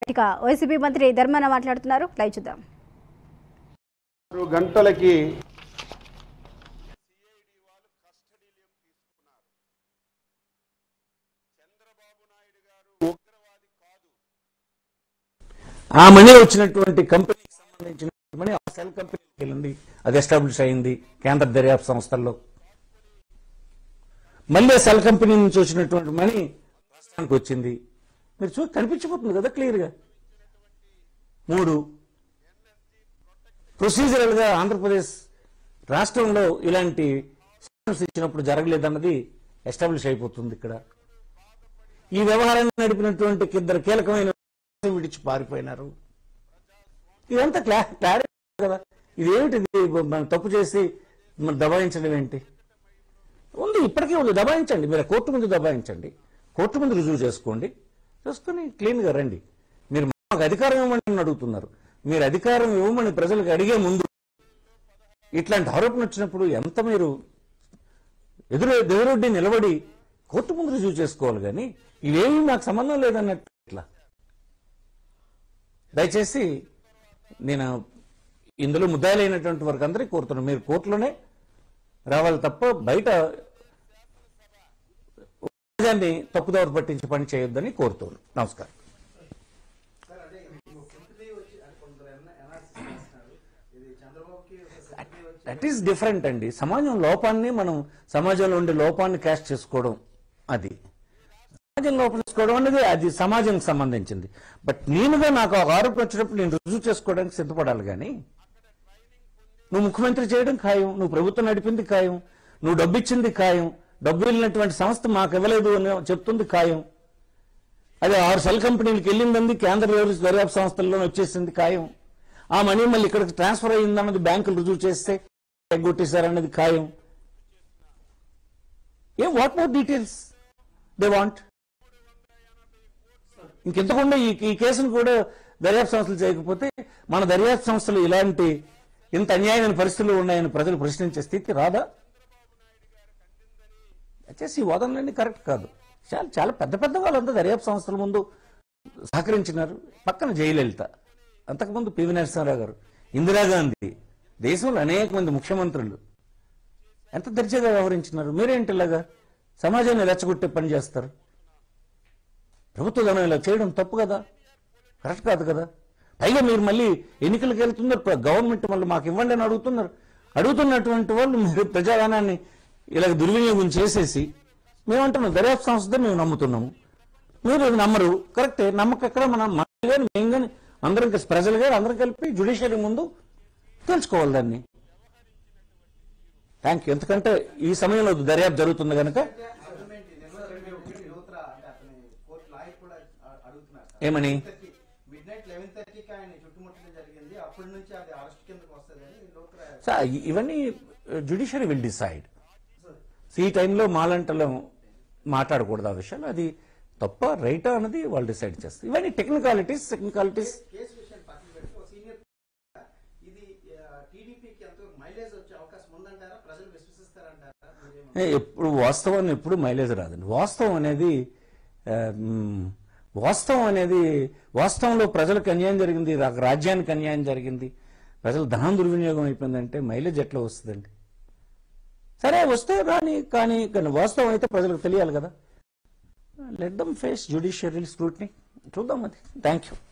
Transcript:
ఇక వైసీపీ మంత్రి ధర్మాన మాట్లాడుతున్నారు లైవ్ చూద్దాం ఆరు గంటలకి ఆ మనీ వచ్చినటువంటి కంపెనీకి సంబంధించిన మనీ ఆ సెల్ కంపెనీకి వెళ్ళింది అది ఎస్టాబ్లిష్ అయింది కేంద్ర దర్యాప్తు సంస్థల్లో మళ్ళీ ఆ సెల్ కంపెనీ నుంచి వచ్చినటువంటి మనీ రాష్ట్రానికి వచ్చింది మీరు చూ కనిపించిపోతుంది కదా క్లియర్గా మూడు ప్రొసీజరల్ గా ఆంధ్రప్రదేశ్ రాష్ట్రంలో ఇలాంటి సిస్టమ్స్ ఇచ్చినప్పుడు జరగలేదన్నది ఎస్టాబ్లిష్ అయిపోతుంది ఇక్కడ ఈ వ్యవహారాన్ని నడిపినటువంటి ఇద్దరు కీలకమైన విడిచి పారిపోయినారు ఇదంతా క్లా క్లారిటీ కదా ఇదేమిటిది మనం తప్పు చేసి మనం దబాయించడం ఏంటి ఉంది ఇప్పటికే ఉంది దబాయించండి మీరు కోర్టు ముందు దబాయించండి కోర్టు ముందు రుజువు చేసుకోండి చేసుకుని క్లీన్గా రండి మీరు మాకు అధికారం ఇవ్వమని నన్ను అడుగుతున్నారు మీరు అధికారం ఇవ్వమని ప్రజలకు అడిగే ముందు ఇట్లాంటి ఆరోపణ వచ్చినప్పుడు ఎంత మీరు ఎదురు ఎదురొడ్డి నిలబడి కోర్టు ముందు రుజువు చేసుకోవాలి కానీ ఇవేమీ నాకు సంబంధం లేదన్నట్టు ఇట్లా దయచేసి నేను ఇందులో ముద్దాయిలైనటువంటి వారికి అందరికీ కోరుతున్నాను మీరు కోర్టులోనే రావాలి తప్ప బయట సమాజాన్ని తప్పుదోవ పట్టించి పని చేయొద్దని కోరుతున్నాను నమస్కారం దట్ ఈస్ డిఫరెంట్ అండి సమాజం లోపాన్ని మనం సమాజంలో ఉండే లోపాన్ని క్యాష్ చేసుకోవడం అది సమాజం లోపం చేసుకోవడం అనేది అది సమాజానికి సంబంధించింది బట్ నేనుగా నాకు ఒక ఆరోపణ వచ్చినప్పుడు నేను రుజువు చేసుకోవడానికి సిద్ధపడాలి కానీ నువ్వు ముఖ్యమంత్రి చేయడం ఖాయం నువ్వు ప్రభుత్వం నడిపింది ఖాయం నువ్వు డబ్బు ఇచ్చింది ఖాయం డబ్బు వెళ్ళినటువంటి సంస్థ మాకు ఇవ్వలేదు అని చెప్తుంది ఖాయం అదే ఆరు సెల్ కంపెనీలకు వెళ్ళిందంది కేంద్ర వ్యవస్థ దర్యాప్తు సంస్థల్లో వచ్చేసింది ఖాయం ఆ మనీ మళ్ళీ ఇక్కడికి ట్రాన్స్ఫర్ అయ్యిందన్నది బ్యాంకులు రుజువు చేస్తే ఎగ్గొట్టేశారన్నది ఖాయం ఏ what more details they want ఇంకెంతకుండా ఈ ఈ కేసును కూడా దర్యాప్తు సంస్థలు చేయకపోతే మన దర్యాప్తు సంస్థలు ఇలాంటి ఇంత అన్యాయమైన పరిస్థితులు ఉన్నాయని ప్రజలు ప్రశ్నించే స్థితి రాదా వచ్చేసి ఈ వాదనలన్నీ కరెక్ట్ కాదు చాలా చాలా పెద్ద పెద్ద వాళ్ళంతా దర్యాప్తు సంస్థల ముందు సహకరించినారు పక్కన జయలలిత అంతకుముందు పివి నరసింహారావు గారు ఇందిరాగాంధీ దేశంలో అనేక మంది ముఖ్యమంత్రులు ఎంత దర్జాగా వ్యవహరించినారు మీరేంటి ఇలాగా సమాజాన్ని రెచ్చగొట్టే పని చేస్తారు ప్రభుత్వ ధనం ఇలా చేయడం తప్పు కదా కరెక్ట్ కాదు కదా పైగా మీరు మళ్ళీ ఎన్నికలకు వెళ్తున్నారు ప్ర- గవర్నమెంట్ మళ్ళీ మాకు ఇవ్వండి అని అడుగుతున్నారు అడుగుతున్నటువంటి వాళ్ళు మీరు ప్రజాధనాన్ని ఇలా దుర్వినియోగం చేసేసి మేమంటున్నాం దర్యాప్తు సంస్థ మేము నమ్ముతున్నాము మీరు అది నమ్మరు కరెక్టే నమ్మక ఎక్కడ మనం మనం కానీ మేము కానీ అందరం కలిసి ప్రజలు కానీ అందరం కలిపి జుడిషియరీ ముందు తెలుసుకోవాలి దాన్ని థ్యాంక్ యూ ఎందుకంటే ఈ సమయంలో దర్యాప్తు జరుగుతుంది కనుక ఆర్గ్యుమెంట్ నిన్న ఒకటి యూత్రా అంటే అతని కోర్టు లాయర్ కూడా అ- అడుగుతున్నారు ఏమని? మిడ్ నైట్ లెవెన్ థర్టీకి ఆయన చుట్టుముట్టడం జరిగింది అప్పటి నుంచి అది అరెస్ట్ కిందకు వస్తుందని లోత్రా సో ఇ- ఇవన్నీ జుడిషియరీ విల్ డిసైడ్ ఈ టైంలో మాలంటలో మాట్లాడకూడదు ఆ విషయాలు అది తప్ప రైటా అన్నది వాళ్ళు డిసైడ్ చేస్తారు ఇవన్నీ టెక్నికాలిటీస్ టెక్నికాలిటీస్ కేసు విషయం పక్కన పెట్టి ఒక సీనియర్ ఇది టీడీపీకి ఎంతో మైలేజ్ వచ్చే అవకాశం ఉందంటారా ప్రజలు విశ్వసిస్తారంటారా మీరేమో ఎప్పుడు వాస్తవాన్ని ఎప్పుడు మైలేజ్ రాదండి వాస్తవం అనేది ఆ, మ్, వాస్తవం అనేది వాస్తవంలో ప్రజలకు అన్యాయం జరిగింది రా- రాజ్యానికి అన్యాయం జరిగింది ప్రజలు ధనం దుర్వినియోగం అయిపోయిందంటే మైలేజ్ ఎట్లా వస్తుందండి సరే వస్తే రాని కానీ కానీ వాస్తవం అయితే ప్రజలకు తెలియాలి కదా let them face judiciary scrutiny చూద్దాం అది థ్యాంక్ యూ